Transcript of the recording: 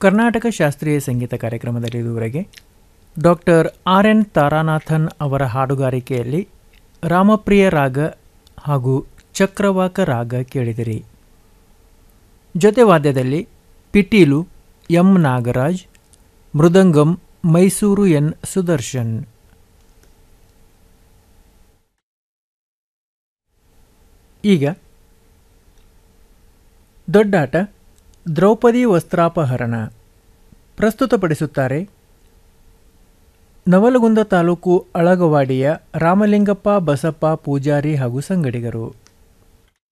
ಕರ್ನಾಟಕ ಶಾಸ್ತ್ರೀಯ ಸಂಗೀತ ಕಾರ್ಯಕ್ರಮದಲ್ಲಿ ಇದುವರೆಗೆ ಡಾಕ್ಟರ್ ಆರ್ ಎನ್ ತಾರಾನಾಥನ್ ಅವರ ಹಾಡುಗಾರಿಕೆಯಲ್ಲಿ ರಾಮಪ್ರಿಯ ರಾಗ ಹಾಗೂ ಚಕ್ರವಾಕ ರಾಗ ಕೇಳಿದಿರಿ ಜೊತೆ ವಾದ್ಯದಲ್ಲಿ ಪಿಟೀಲು ಎಂ ನಾಗರಾಜ್ ಮೃದಂಗಂ ಮೈಸೂರು ಎನ್ ಸುದರ್ಶನ್ ಈಗ ದೊಡ್ಡಾಟ ದ್ರೌಪದಿ ವಸ್ತ್ರಾಪಹರಣ ಪ್ರಸ್ತುತಪಡಿಸುತ್ತಾರೆ ನವಲಗುಂದ ತಾಲೂಕು ಅಳಗವಾಡಿಯ ರಾಮಲಿಂಗಪ್ಪ ಬಸಪ್ಪ ಪೂಜಾರಿ ಹಾಗೂ ಸಂಗಡಿಗರು